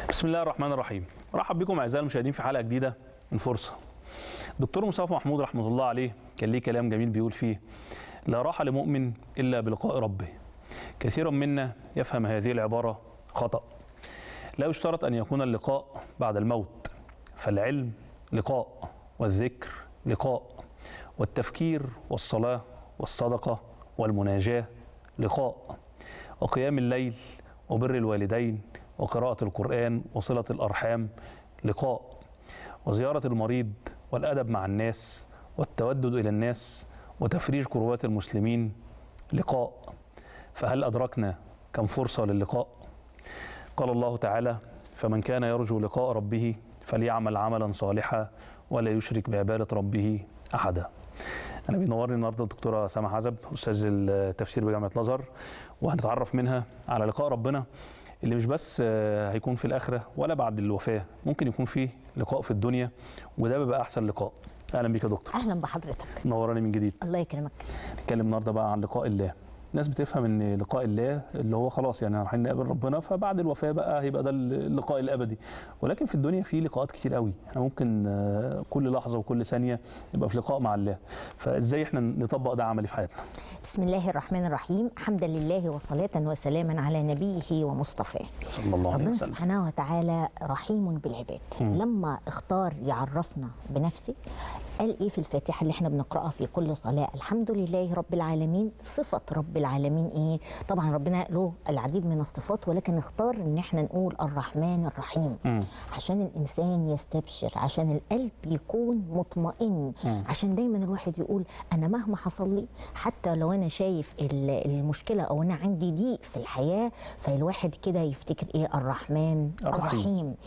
بسم الله الرحمن الرحيم رحب بكم اعزائي المشاهدين في حلقه جديده من فرصه دكتور مصطفى محمود رحمه الله عليه كان ليه كلام جميل بيقول فيه لا راحه لمؤمن الا بلقاء ربه كثير منا يفهم هذه العباره خطا لا يشترط ان يكون اللقاء بعد الموت فالعلم لقاء والذكر لقاء والتفكير والصلاه والصدقه والمناجاه لقاء وقيام الليل وبر الوالدين وقراءة القرآن وصلة الأرحام لقاء وزيارة المريض والأدب مع الناس والتودد إلى الناس وتفريج كروات المسلمين لقاء فهل أدركنا كم فرصة للقاء؟ قال الله تعالى فمن كان يرجو لقاء ربه فليعمل عملا صالحا ولا يشرك بعبادة ربه أحدا أنا بينورني النهارده الدكتورة سامح عزب أستاذ التفسير بجامعة الأزهر وهنتعرف منها على لقاء ربنا اللي مش بس هيكون في الآخرة ولا بعد الوفاة ممكن يكون فيه لقاء في الدنيا وده بيبقى أحسن لقاء أهلا بيك يا دكتور اهلا بحضرتك نوراني من جديد الله يكرمك نتكلم النهارده بقى عن لقاء الله الناس بتفهم ان لقاء الله اللي هو خلاص يعني رايحين نقابل ربنا فبعد الوفاه بقى هيبقى ده اللقاء الابدي ولكن في الدنيا في لقاءات كتير قوي احنا ممكن آه، كل لحظه وكل ثانيه نبقى في لقاء مع الله فازاي احنا نطبق ده عملي في حياتنا بسم الله الرحمن الرحيم حمدا لله وصلاة وسلاما على نبيه ومصطفاه صلى الله عليه ربنا وسلم سبحانه وتعالى رحيم بالعباد مم. لما اختار يعرفنا بنفسه قال ايه في الفاتحه اللي احنا بنقراها في كل صلاه الحمد لله رب العالمين صفه رب العالمين ايه طبعا ربنا له العديد من الصفات ولكن اختار ان احنا نقول الرحمن الرحيم مم. عشان الانسان يستبشر عشان القلب يكون مطمئن مم. عشان دايما الواحد يقول انا مهما حصل لي حتى لو انا شايف ال- المشكله او انا عندي ضيق في الحياه فالواحد كده يفتكر ايه الرحمن الرحيم. الرحيم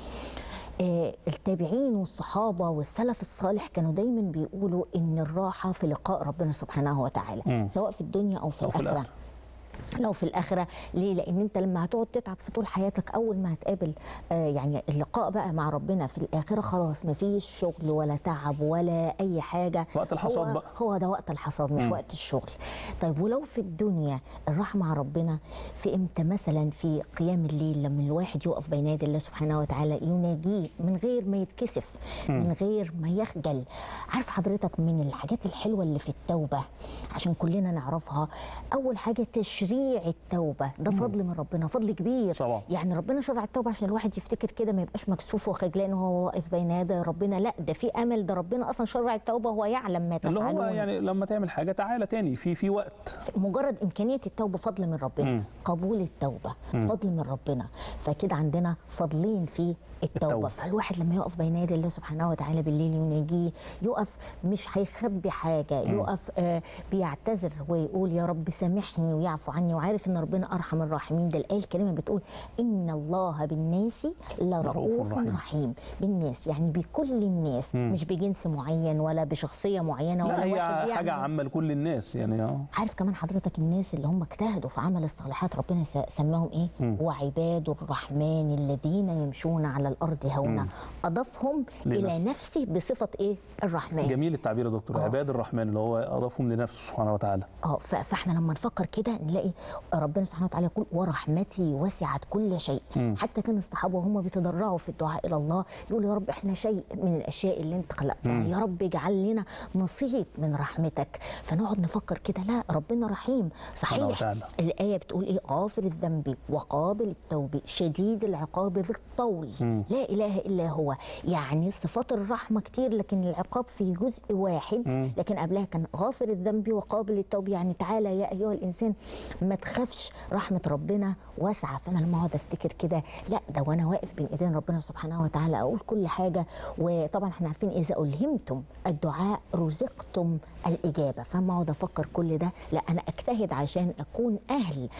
آه، التابعين والصحابه والسلف الصالح كانوا دايما بيقولوا ان الراحه في لقاء ربنا سبحانه وتعالى مم. سواء في الدنيا او في أو في الاخره الآخرة. لو في الاخره ليه لان انت لما هتقعد تتعب في طول حياتك اول ما هتقابل آه يعني اللقاء بقى مع ربنا في الاخره خلاص مفيش شغل ولا تعب ولا اي حاجه وقت الحصاد هو بقى. هو ده وقت الحصاد مش مم. وقت الشغل طيب ولو في الدنيا الراحه مع ربنا في امتى مثلا في قيام الليل لما الواحد يقف بين يدي الله سبحانه وتعالى يناجيه من غير ما يتكسف من غير ما يخجل عارف حضرتك من الحاجات الحلوه اللي في التوبه عشان كلنا نعرفها اول حاجه تشريع التوبه ده فضل من ربنا فضل كبير طبعا. يعني ربنا شرع التوبه عشان الواحد يفتكر كده ما يبقاش مكسوف وخجلان وهو واقف بين يدي ربنا لا ده في امل ده ربنا اصلا شرع التوبه وهو يعلم ما اللي تفعلون هو يعني لما تعمل حاجه تعالى تاني في في وقت مجرد امكانيه التوبه فضل من ربنا مم. قبول التوبه مم. فضل من ربنا فكده عندنا فضلين في التوبه, التوبة. فالواحد لما يقف بين يدي الله سبحانه وتعالى بالليل يناجيه يقف مش هيخبي حاجه يقف آه بيعتذر ويقول يا رب سامحني ويعفو عني وعارف ان ربنا ارحم الراحمين ده الايه الكريمه بتقول ان الله بالناس لرؤوف لرؤوف رحيم. رحيم بالناس يعني بكل الناس مم. مش بجنس معين ولا بشخصيه معينه لا ولا هي واحد حاجه بيعمل عامه لكل الناس يعني اه عارف كمان حضرتك الناس اللي هم اجتهدوا في عمل الصالحات ربنا س- سماهم ايه مم. وعباد الرحمن الذين يمشون على الارض هونا مم. اضافهم لنفسه. الى نفسه بصفه ايه الرحمن جميل التعبير يا دكتور آه. عباد الرحمن اللي هو اضافهم لنفسه سبحانه وتعالى اه ف- فاحنا لما نفكر كده نلاقي ربنا سبحانه وتعالى يقول ورحمتي وسعت كل شيء مم. حتى كان الصحابه وهم بيتضرعوا في الدعاء الى الله يقولوا يا رب احنا شيء من الاشياء اللي انت خلقتها مم. يا رب اجعل لنا نصيب من رحمتك فنقعد نفكر كده لا ربنا رحيم سبحانه صحيح وتعالى. الايه بتقول ايه غافر الذنب وقابل التوب شديد العقاب ذي الطول مم. لا اله الا هو يعني صفات الرحمه كتير لكن العقاب في جزء واحد مم. لكن قبلها كان غافر الذنب وقابل التوب يعني تعالى يا ايها الانسان ما تخافش رحمه ربنا واسعه فانا لما اقعد افتكر كده لا ده وانا واقف بين ايدين ربنا سبحانه وتعالى اقول كل حاجه وطبعا احنا عارفين اذا الهمتم الدعاء رزقتم الاجابه فما اقعد افكر كل ده لا انا اجتهد عشان اكون اهل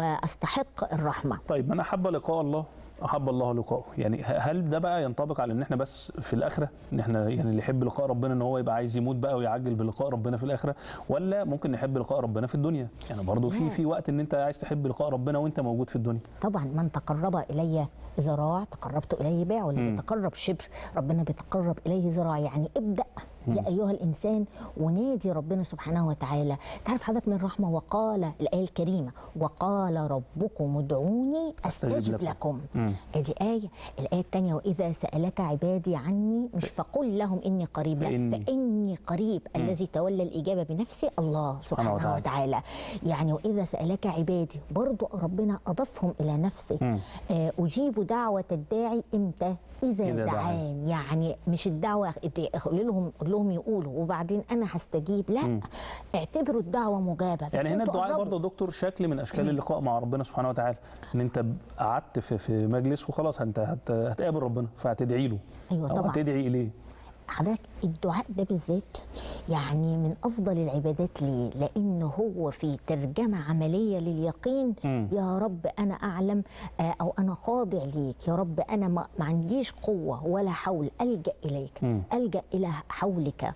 واستحق الرحمه طيب من احب لقاء الله احب الله لقاءه يعني ه- هل ده بقى ينطبق على ان احنا بس في الاخره ان احنا يعني اللي يحب لقاء ربنا ان هو يبقى عايز يموت بقى ويعجل بلقاء ربنا في الاخره ولا ممكن نحب لقاء ربنا في الدنيا يعني برضه في لا. في وقت ان انت عايز تحب لقاء ربنا وانت موجود في الدنيا طبعا من تقرب الي ذراع تقربت اليه باع واللي مم. بيتقرب شبر ربنا بيتقرب اليه ذراع يعني ابدا يا ايها الانسان ونادي ربنا سبحانه وتعالى تعرف حضرتك من الرحمه وقال الايه الكريمه وقال ربكم ادعوني أستجب استجب لكم. لكم مم. ادي ايه الايه الثانيه واذا سالك عبادي عني مش فقل لهم اني قريب لا فإني. فاني قريب الذي تولى الاجابه بنفسه الله سبحانه وتعالى. وتعالى يعني واذا سالك عبادي برضو ربنا اضافهم الى نفسه مم. آه، اجيب دعوه الداعي امتى اذا, إذا دعان. دعان يعني مش الدعوه قول لهم قول لهم يقولوا وبعدين انا هستجيب لا اعتبروا الدعوه مجابه بس يعني هنا انتوا الدعاء قربوا. برضه يا دكتور شكل من اشكال اللقاء مع ربنا سبحانه وتعالى ان انت قعدت في في مجلس وخلاص انت هت- هتقابل ربنا فهتدعي له أيوة او طبعاً. هتدعي اليه حضرتك الدعاء ده بالذات يعني من افضل العبادات ليه لان هو في ترجمه عمليه لليقين مم. يا رب انا اعلم آه، او انا خاضع ليك يا رب انا ما ما عنديش قوه ولا حول الجا اليك مم. الجا الى حولك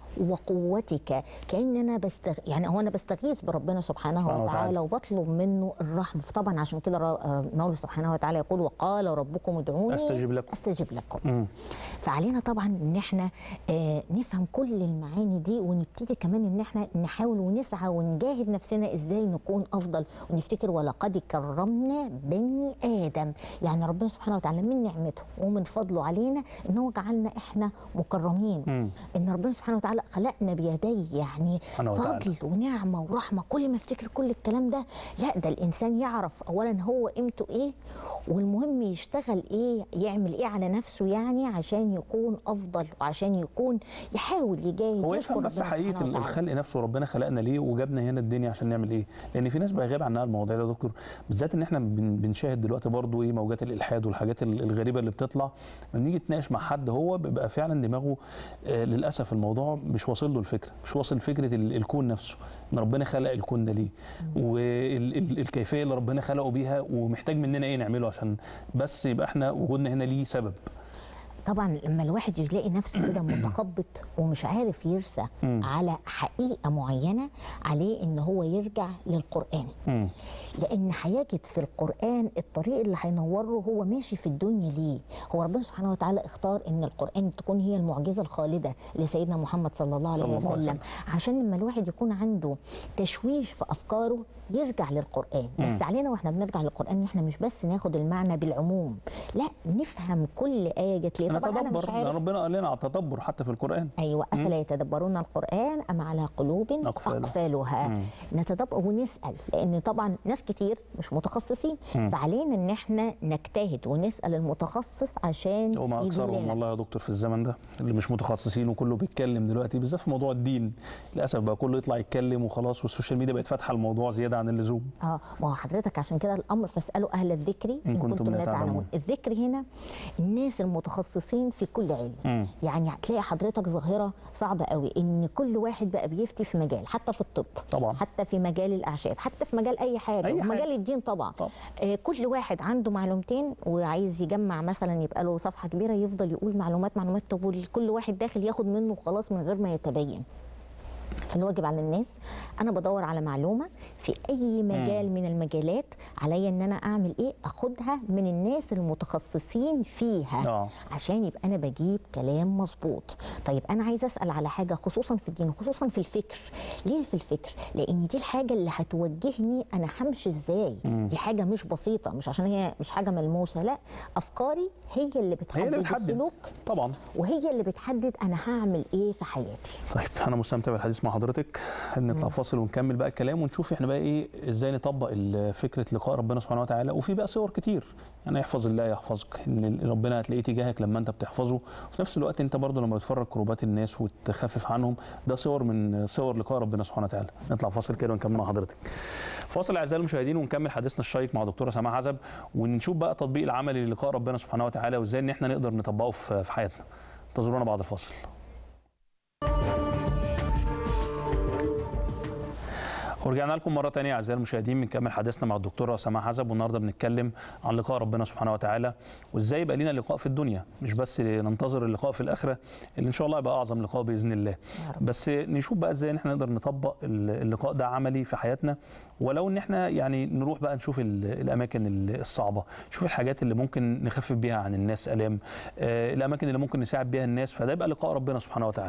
وقوتك كان انا بستغ... يعني هو انا بستغيث بربنا سبحانه سبحانه وتعالى وتعالى. وبطلب منه الرحمه فطبعا عشان كده را- آه، مولى سبحانه وتعالى يقول وقال ربكم ادعوني أستجب لكم. استجب لكم مم. فعلينا طبعا ان احنا آه نفهم كل المعاني دي ونبتدي كمان ان احنا نحاول ونسعى ونجاهد نفسنا ازاي نكون افضل ونفتكر ولقد كرمنا بني ادم يعني ربنا سبحانه وتعالى من نعمته ومن فضله علينا ان هو جعلنا احنا مكرمين مم. ان ربنا سبحانه وتعالى خلقنا بيديه يعني سبحانه وتعالى. فضل ونعمه ورحمه كل ما افتكر كل الكلام ده لا ده الانسان يعرف اولا هو قيمته ايه والمهم يشتغل ايه يعمل ايه على نفسه يعني عشان يكون افضل وعشان يكون يحاول يجاهد هو يشكر يفهم بس ربنا حقيقه سبحانه وتعالى. الخلق نفسه ربنا خلقنا ليه وجابنا هنا الدنيا عشان نعمل ايه لان في ناس بقى غاب عنها المواضيع ده يا دكتور بالذات ان احنا بن- بنشاهد دلوقتي برضو ايه موجات الالحاد والحاجات ال- الغريبه اللي بتطلع لما نيجي نتناقش مع حد هو بيبقى فعلا دماغه آه للاسف الموضوع مش واصل له الفكره مش واصل فكره ال- الكون نفسه ان ربنا خلق الكون ده ليه والكيفيه اللي ربنا خلقه بيها ومحتاج مننا ايه نعمله عشان بس يبقى احنا وجودنا هنا ليه سبب طبعا لما الواحد يلاقي نفسه كده متخبط ومش عارف يرسى مم. على حقيقه معينه عليه ان هو يرجع للقران مم. لان هيجد في القران الطريق اللي هينوره هو ماشي في الدنيا ليه هو ربنا سبحانه وتعالى اختار ان القران تكون هي المعجزه الخالده لسيدنا محمد صلى الله عليه صلى الله عليه وسلم عشان لما الواحد يكون عنده تشويش في افكاره يرجع للقران بس علينا واحنا بنرجع للقران ان احنا مش بس ناخد المعنى بالعموم لا نفهم كل ايه جت ليه طبعا انا مش نتدبر عارف ربنا قال لنا على التدبر حتى في القران ايوه افلا يتدبرون القران ام على قلوب أقفالها. اقفالها مم. نتدبر ونسال لان طبعا ناس كتير مش متخصصين فعلينا ان احنا نجتهد ونسال المتخصص عشان وما اكثرهم يدلنا والله يا دكتور في الزمن ده اللي مش متخصصين وكله بيتكلم دلوقتي بالذات في موضوع الدين للاسف بقى كله يطلع يتكلم وخلاص والسوشيال ميديا بقت فاتحه الموضوع زياده عن اللزوم اه ما هو حضرتك عشان كده الامر فاسالوا اهل الذكر ان, إن كنتم, كنتم لا لا تعلمون. تعلمون الذكر هنا الناس المتخصصين في كل علم مم. يعني هتلاقي حضرتك ظاهره صعبه قوي ان كل واحد بقى بيفتي في مجال حتى في الطب طبعا. حتى في مجال الاعشاب حتى في مجال اي حاجه أي حاجة. ومجال الدين طبعا طبعا. آه كل واحد عنده معلومتين وعايز يجمع مثلا يبقى له صفحه كبيره يفضل يقول معلومات معلومات طب كل واحد داخل ياخد منه خلاص من غير ما يتبين فالواجب على الناس انا بدور على معلومه في اي مجال من المجالات عليا ان انا اعمل ايه اخدها من الناس المتخصصين فيها آه. عشان يبقى انا بجيب كلام مظبوط طيب انا عايزه اسال على حاجه خصوصا في الدين خصوصا في الفكر ليه في الفكر لان دي الحاجه اللي هتوجهني انا همشي ازاي دي حاجه مش بسيطه مش عشان هي مش حاجه ملموسه لا افكاري هي اللي هي اللي بتحدد بتحدد السلوك طبعا وهي اللي بتحدد انا هعمل ايه في حياتي طيب انا مستمتع بالحديث مع حضرتك نطلع فاصل ونكمل بقى الكلام ونشوف احنا بقى ايه ازاي نطبق ال- فكره لقاء ربنا سبحانه وتعالى وفي بقى صور كتير يعني احفظ الله يحفظك ان ربنا هتلاقيه تجاهك لما انت بتحفظه وفي نفس الوقت انت برضه لما بتفرج كروبات الناس وتخفف عنهم ده صور من صور لقاء ربنا سبحانه وتعالى نطلع فاصل كده ونكمل مع حضرتك فاصل اعزائي المشاهدين ونكمل حديثنا الشيق مع دكتوره سماح عزب ونشوف بقى تطبيق العملي للقاء ربنا سبحانه وتعالى وازاي ان احنا نقدر نطبقه في في حياتنا انتظرونا بعد الفاصل ورجعنا لكم مرة تانية أعزائي المشاهدين بنكمل حديثنا مع الدكتورة سماح عزب والنهاردة بنتكلم عن لقاء ربنا سبحانه وتعالى وإزاي يبقى لينا لقاء في الدنيا مش بس ننتظر اللقاء في الآخرة اللي إن شاء الله يبقى أعظم لقاء بإذن الله رب. بس نشوف بقى إزاي إن إحنا نقدر نطبق اللقاء ده عملي في حياتنا ولو إن إحنا يعني نروح بقى نشوف ال- الأماكن الصعبة نشوف الحاجات اللي ممكن نخفف بيها عن الناس آلام آه، الأماكن اللي ممكن نساعد بيها الناس فده يبقى لقاء ربنا سبحانه وتعالى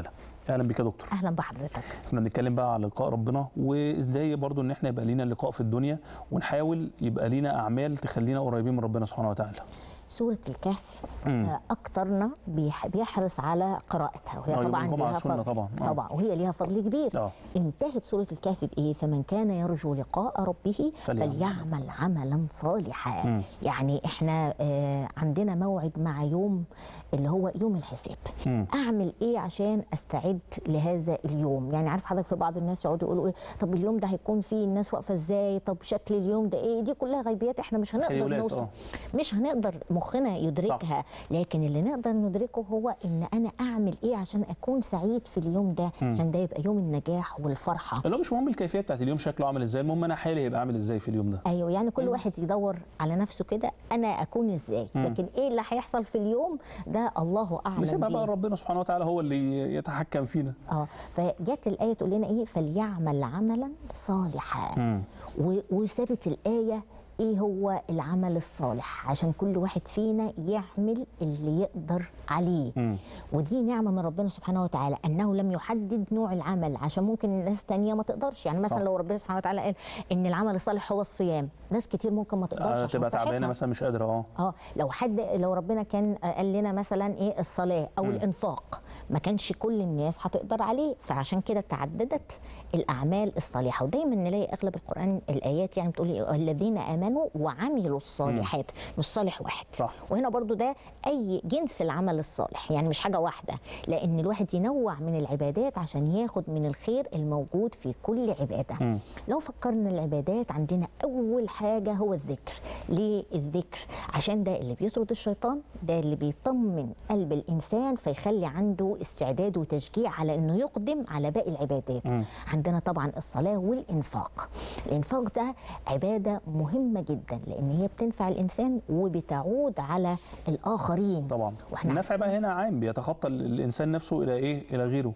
اهلا بك يا دكتور اهلا بحضرتك احنا بنتكلم بقى على لقاء ربنا وازاي برضو ان احنا يبقى لينا لقاء في الدنيا ونحاول يبقى لينا اعمال تخلينا قريبين من ربنا سبحانه وتعالى سورة الكهف مم. آه، أكترنا بيح- بيحرص على قراءتها وهي آه، طبعا يوم الجمعة ليها سنة فضل طبعا، آه. طبعا وهي ليها فضل كبير اه انتهت سورة الكهف بإيه؟ فمن كان يرجو لقاء ربه فليعمل. فليعمل عملا صالحا مم. يعني احنا آه، عندنا موعد مع يوم اللي هو يوم الحساب مم. اعمل ايه عشان استعد لهذا اليوم يعني عارف حضرتك في بعض الناس يقعدوا يقولوا ايه طب اليوم ده هيكون فيه الناس واقفه ازاي طب شكل اليوم ده ايه دي كلها غيبيات احنا مش هنقدر تخيلات، نوصل آه. مش هنقدر مخنا يدركها لكن اللي نقدر ندركه هو ان انا اعمل ايه عشان اكون سعيد في اليوم ده عشان ده يبقى يوم النجاح والفرحه اللي هو مش مهم الكيفيه بتاعت اليوم شكله عامل ازاي المهم انا حالي هيبقى عامل ازاي في اليوم ده ايوه يعني كل واحد يدور على نفسه كده انا اكون ازاي لكن ايه اللي هيحصل في اليوم ده الله اعلم نسيبها بقى بيه. ربنا سبحانه وتعالى هو اللي يتحكم فينا اه فجت الايه تقول لنا ايه فليعمل عملا صالحا مم. و- وسابت الايه ايه هو العمل الصالح عشان كل واحد فينا يعمل اللي يقدر عليه مم. ودي نعمه من ربنا سبحانه وتعالى انه لم يحدد نوع العمل عشان ممكن الناس تانية ما تقدرش يعني مثلا صح. لو ربنا سبحانه وتعالى قال ان العمل الصالح هو الصيام ناس كتير ممكن ما تقدرش آه، عشان تبقى تعبانه صحتها مثلا مش قادره اه اه لو حد لو ربنا كان قال لنا مثلا ايه الصلاه او مم. الانفاق ما كانش كل الناس هتقدر عليه فعشان كده تعددت الاعمال الصالحه ودايما نلاقي اغلب القران الايات يعني بتقول إيه؟ الذين امنوا وعملوا الصالحات مش صالح واحد صح. وهنا برضو ده اي جنس العمل الصالح يعني مش حاجه واحده لان الواحد ينوع من العبادات عشان ياخد من الخير الموجود في كل عباده مم. لو فكرنا العبادات عندنا اول حاجه هو الذكر ليه الذكر عشان ده اللي بيطرد الشيطان ده اللي بيطمن قلب الانسان فيخلي عنده استعداد وتشجيع على انه يقدم على باقي العبادات مم. عندنا طبعا الصلاه والانفاق الانفاق ده عباده مهمه جدا لان هي بتنفع الانسان وبتعود على الاخرين طبعا واحنا النفع بقى هنا عام بيتخطى ال- الانسان نفسه الى ايه الى غيره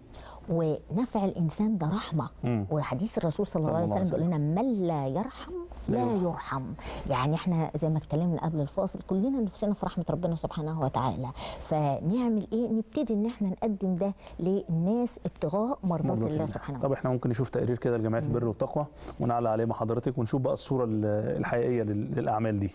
ونفع الانسان ده رحمه مم. وحديث الرسول صلى الله صلى عليه الله وسلم عليه بيقول لنا من لا يرحم لا لا يرحم. يرحم يعني احنا زي ما اتكلمنا قبل الفاصل كلنا نفسنا في رحمه ربنا سبحانه وتعالى فنعمل ايه نبتدي ان احنا نقدم ده للناس ابتغاء مرضات مرضات الله الله. سبحانه طب احنا ممكن نشوف تقرير كده لجمعيه البر والتقوى ونعلق عليه مع حضرتك ونشوف بقى الصوره ال- الحقيقيه لل- للاعمال دي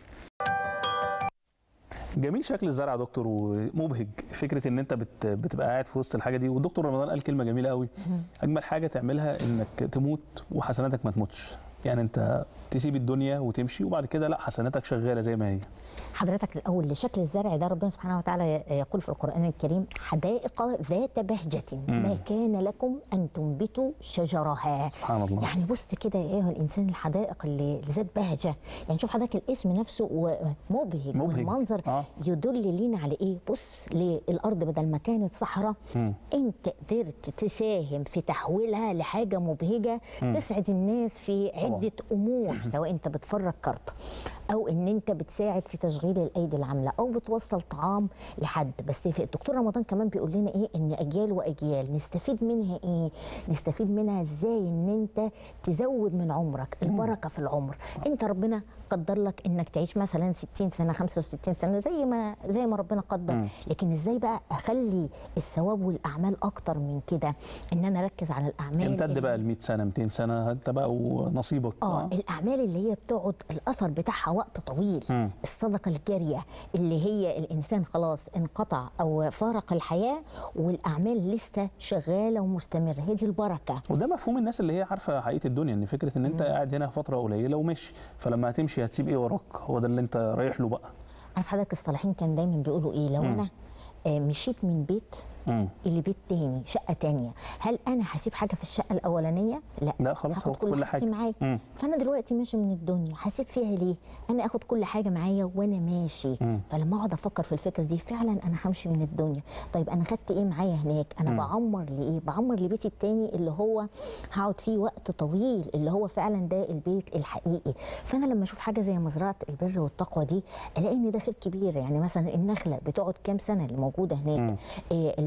جميل شكل الزرع يا دكتور ومبهج فكره ان انت بت بتبقى قاعد في وسط الحاجه دي والدكتور رمضان قال كلمه جميله قوي اجمل حاجه تعملها انك تموت وحسناتك ما تموتش يعني انت تسيب الدنيا وتمشي وبعد كده لا حسناتك شغاله زي ما هي حضرتك الاول لشكل الزرع ده ربنا سبحانه وتعالى يقول في القران الكريم حدائق ذات بهجه ما كان لكم ان تنبتوا شجرها سبحان الله يعني بص كده يا ايها الانسان الحدائق اللي اللي ذات بهجه يعني شوف حضرتك الاسم نفسه مبهج مبهج. والمنظر آه. يدل لينا على ايه بص للارض بدل ما كانت صحراء مم. انت قدرت تساهم في تحويلها لحاجه مبهجه تسعد الناس في عده امور سواء انت بتفرج كارت او ان انت بتساعد في تشغيل الايدي العامله او بتوصل طعام لحد بس في الدكتور رمضان كمان بيقول لنا ايه ان اجيال واجيال نستفيد منها ايه نستفيد منها ازاي ان انت تزود من عمرك البركه في العمر انت ربنا قدر لك انك تعيش مثلا 60 سنه 65 سنه زي ما زي ما ربنا قدر مم. لكن ازاي بقى اخلي الثواب والاعمال اكتر من كده ان انا اركز على الاعمال امتد اللي- بقى ل 100 سنه 200 سنه انت بقى ونصيبك اه الاعمال اللي هي بتقعد الاثر بتاعها وقت طويل مم. الصدقه الجاريه اللي هي الانسان خلاص انقطع او فارق الحياه والاعمال لسه شغاله ومستمره هي دي البركه وده مفهوم الناس اللي هي عارفه حقيقه الدنيا ان فكره ان انت قاعد هنا فتره قليله وماشي فلما هتمشي هتسيب ايه وراك هو ده اللي انت رايح له بقى عارف حضرتك الصالحين كان دايما بيقولوا ايه لو مم. انا آه، مشيت من بيت مم. اللي بيت تاني شقه تانية هل انا هسيب حاجه في الشقه الاولانيه لا لا خلاص هاخد هاخد كل, كل حاجتي حاجة. معايا مم. فانا دلوقتي ماشي من الدنيا هسيب فيها ليه انا اخد كل حاجه معايا وانا ماشي مم. فلما اقعد افكر في الفكره دي فعلا انا همشي من الدنيا طيب انا خدت ايه معايا هناك انا مم. بعمر لايه بعمر لبيتي التاني اللي هو هقعد فيه وقت طويل اللي هو فعلا ده البيت الحقيقي فانا لما اشوف حاجه زي مزرعه البر والتقوى دي الاقي ان ده خير كبير يعني مثلا النخله بتقعد كام سنه اللي موجوده هناك مم. إيه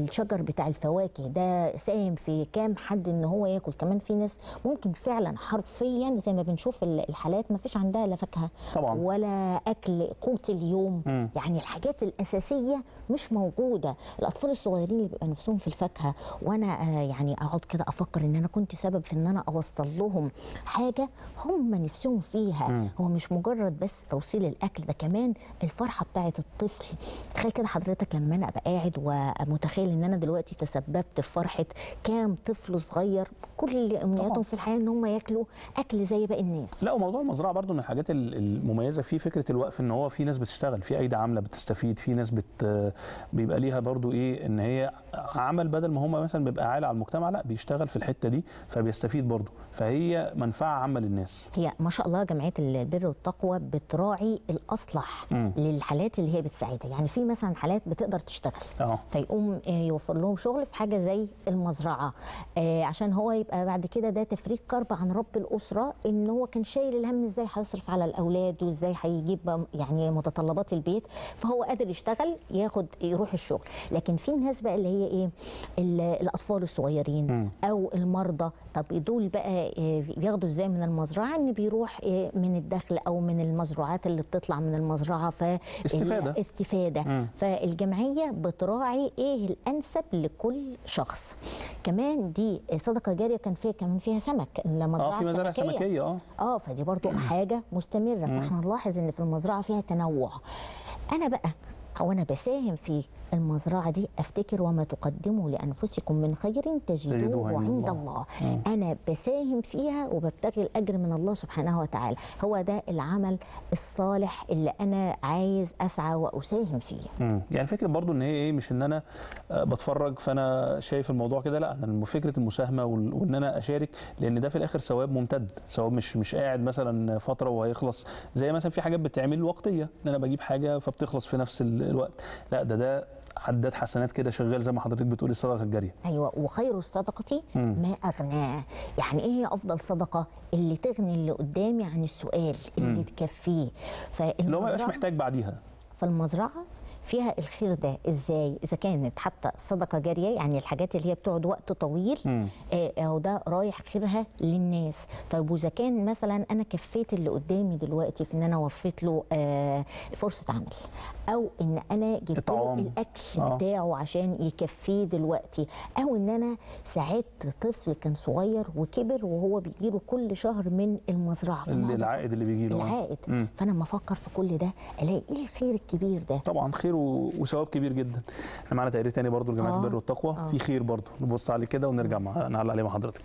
الشجر بتاع الفواكه ده ساهم في كام حد ان هو ياكل كمان في ناس ممكن فعلا حرفيا زي ما بنشوف ال- الحالات ما فيش عندها لا فاكهه طبعا. ولا اكل قوت اليوم مم. يعني الحاجات الاساسيه مش موجوده الاطفال الصغيرين اللي بيبقى نفسهم في الفاكهه وانا آه يعني اقعد كده افكر ان انا كنت سبب في ان انا اوصل لهم حاجه هم نفسهم فيها مم. هو مش مجرد بس توصيل الاكل ده كمان الفرحه بتاعه الطفل تخيل كده حضرتك لما انا ابقى قاعد ومتخيل ان انا دلوقتي تسببت في فرحه كام طفل صغير كل امنياتهم في الحياه ان هم ياكلوا اكل زي باقي الناس لا وموضوع المزرعه برضو من الحاجات ال- المميزه فيه فكره الوقف ان هو في ناس بتشتغل في ايدي عامله بتستفيد في ناس بت بيبقى ليها برضو ايه ان هي عمل بدل ما هم مثلا بيبقى عالي على المجتمع لا بيشتغل في الحته دي فبيستفيد برضو فهي منفعه عامه للناس هي ما شاء الله جمعيه البر والتقوى بتراعي الاصلح مم. للحالات اللي هي بتساعدها يعني في مثلا حالات بتقدر تشتغل اه فيقوم آه، يوفر لهم شغل في حاجه زي المزرعه آه، عشان هو يبقى بعد كده ده تفريغ كرب عن رب الاسره ان هو كان شايل الهم ازاي هيصرف على الاولاد وازاي هيجيب بقى يعني متطلبات البيت فهو قادر يشتغل ياخد يروح الشغل لكن في ناس بقى اللي هي ايه ال- الاطفال الصغيرين مم. او المرضى طب دول بقى آه، بياخدوا ازاي من المزرعه ان بيروح آه، من الدخل او من المزروعات اللي بتطلع من المزرعه ف استفادة. استفاده مم. فالجمعيه بتراعي ايه الانسب لكل شخص كمان دي صدقه جاريه كان فيها كمان فيها سمك اه المزرعه في مزارع السمكيه سمكيه اه اه فدي برضو حاجه مستمره فاحنا نلاحظ ان في المزرعه فيها تنوع انا بقى او انا بساهم في المزرعه دي افتكر وما تقدموا لانفسكم من خير تجدوه تجدوه عند عند الله. الله مم. انا بساهم فيها وببتغي الاجر من الله سبحانه وتعالى هو ده العمل الصالح اللي انا عايز اسعى واساهم فيه مم. يعني فكره برضو ان هي ايه مش ان انا آه، بتفرج فانا شايف الموضوع كده لا انا فكره المساهمه وال- وان انا اشارك لان ده في الاخر ثواب ممتد ثواب مش مش قاعد مثلا فتره وهيخلص زي مثلا في حاجات بتعمل وقتيه ان انا بجيب حاجه فبتخلص في نفس ال- الوقت لا ده ده عداد حسنات كده شغال زي ما حضرتك بتقولي الصدقه الجاريه ايوه وخير الصدقه مم. ما اغناه يعني ايه هي افضل صدقه اللي تغني اللي قدامي عن السؤال اللي مم. تكفيه اللي هو ما يبقاش فالمزرعه محتاج بعديها فالمزرعه فيها الخير ده ازاي اذا كانت حتى صدقه جاريه يعني الحاجات اللي هي بتقعد وقت طويل مم. آه، او ده رايح خيرها للناس طيب واذا كان مثلا انا كفيت اللي قدامي دلوقتي في ان انا وفيت له آه، فرصه عمل او ان انا جبت له إطعام. الاكل آه. بتاعه عشان يكفيه دلوقتي او ان انا ساعدت طفل كان صغير وكبر وهو بيجيله كل شهر من المزرعه فأنا أقعد العائد اللي بيجي له العائد مم. فانا لما افكر في كل ده الاقي ايه الخير الكبير ده طبعا خير و- وثواب كبير جدا احنا معانا تقرير تاني برضو لجماعه آه. البر والتقوى آه. في خير برضو نبص عليه كده ونرجع مع نعلق عليه مع حضرتك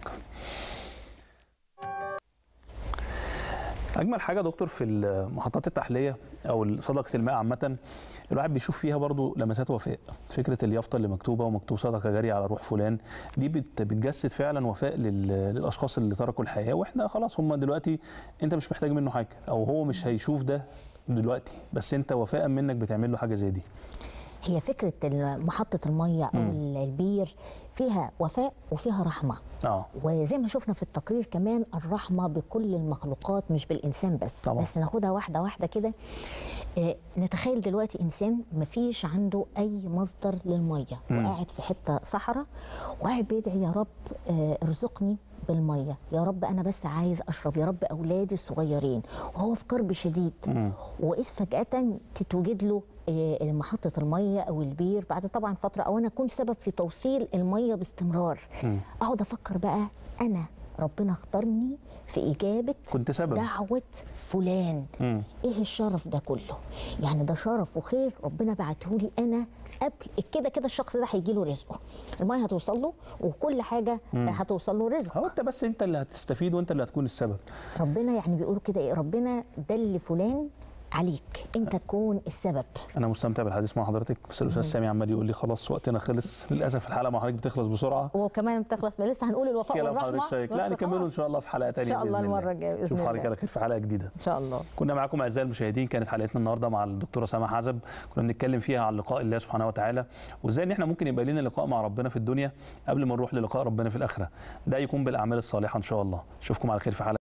اجمل حاجه يا دكتور في محطات التحليه او صدقه الماء عامه الواحد بيشوف فيها برضو لمسات وفاء فكره اليافطه اللي مكتوبه ومكتوب صدقه جاريه على روح فلان دي بت- بتجسد فعلا وفاء لل- للاشخاص اللي تركوا الحياه واحنا خلاص هم دلوقتي انت مش محتاج منه حاجه او هو مش هيشوف ده دلوقتي بس انت وفاء منك بتعمل له حاجه زي دي هي فكره محطه الميه او مم. البير فيها وفاء وفيها رحمه اه وزي ما شفنا في التقرير كمان الرحمه بكل المخلوقات مش بالانسان بس طبعا. بس ناخدها واحده واحده كده آه، نتخيل دلوقتي انسان مفيش عنده اي مصدر للميه مم. وقاعد في حته صحراء وقاعد بيدعي يا رب آه، ارزقني بالميه يا رب انا بس عايز اشرب يا رب اولادي الصغيرين وهو في كرب شديد مم. واذ فجاه تتوجد له آه، محطه الميه او البير بعد طبعا فتره او انا اكون سبب في توصيل الميه باستمرار مم. اقعد افكر بقى انا ربنا اختارني في اجابه كنت سبب دعوه فلان مم. ايه الشرف ده كله يعني ده شرف وخير ربنا بعته لي انا قبل كده كده الشخص ده هيجي له رزقه الميه هتوصل له وكل حاجه مم. هتوصل له رزق هو انت بس انت اللي هتستفيد وانت اللي هتكون السبب ربنا يعني بيقولوا كده ايه ربنا دل فلان عليك انت تكون السبب انا مستمتع بالحديث مع حضرتك بس الاستاذ سامي عمال يقول لي خلاص وقتنا خلص للاسف الحلقه مع حضرتك بتخلص بسرعه وكمان بتخلص ما لسه هنقول الوفاء كلام والرحمه حضرتك شيق بس لا نكمله ان خلاص. شاء الله في حلقه ثانيه إن شاء الله المرة الجاية بإذن شوف حضرتك الله. على خير في حلقه جديده ان شاء الله كنا معاكم اعزائي المشاهدين كانت حلقتنا النهارده مع الدكتوره سما حزب كنا بنتكلم فيها عن لقاء الله سبحانه وتعالى وازاي ان احنا ممكن يبقى لنا لقاء مع ربنا في الدنيا قبل ما نروح للقاء ربنا في الاخره ده يكون بالاعمال الصالحه ان شاء الله اشوفكم على خير في حلقه